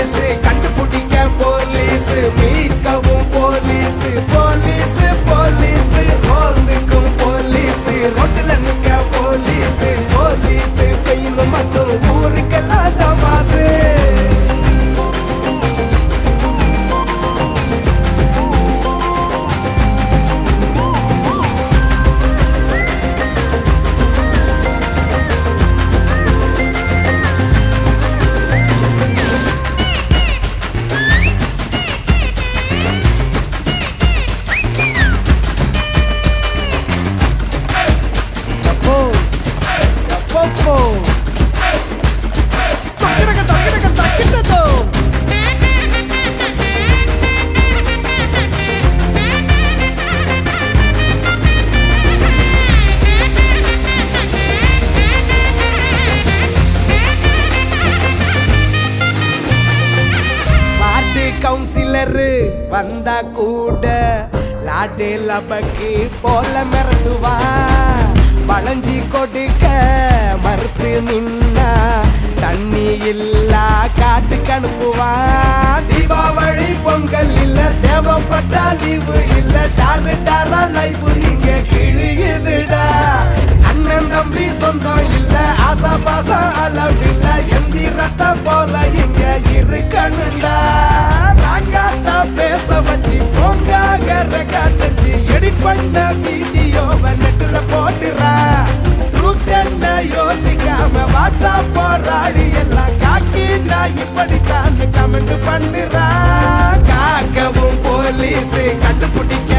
police கண்டுபிடிக்க police மீட்கவும் police police police ரோந்துக்கும் போலீஸ் ரோட்டுல நிக்க போலீஸ் போலீஸ் பெயின் மட்டும் ஊருக்கெல்லாம் தமாசு Chapo, chapo, தக்கிடக்க தக்கிடக்க தக்கிட்டதோ வார்டு கவுன்சிலரு வந்தா கூட லாடு லபக்கு போல மிரட்டுவா வளைஞ்சி கொடுக்க மறுத்து நின்னா தண்ணி இல்லா காட்டுக்கு அனுப்புவா தீபாவளி பொங்கல் இல்ல தேவைப்பட்டா லீவு இல்ல டாரு டாரா லைஃப் இங்க கிழியுதுடா அண்ணன் தம்பி சொந்தம் இல்ல ஆசா பாசம் அளவு இல்ல எந்திரத்தை போல இங்க இருக்கணும்டா நாங்காத்த பேச வச்சு பொங்காக ரெக்கார்ட் செஞ்சு எடிட் பண்ண வீடியோவை நெட்டுல போட்டுறா ட்ரூத் என்ன யோசிக்காம வாட்சா போராடி எல்லாம் காக்கி நான் இப்படித்தான் கமெண்ட் பண்ணுறா காக்கவும் போலீஸ் கண்டுபிடிக்க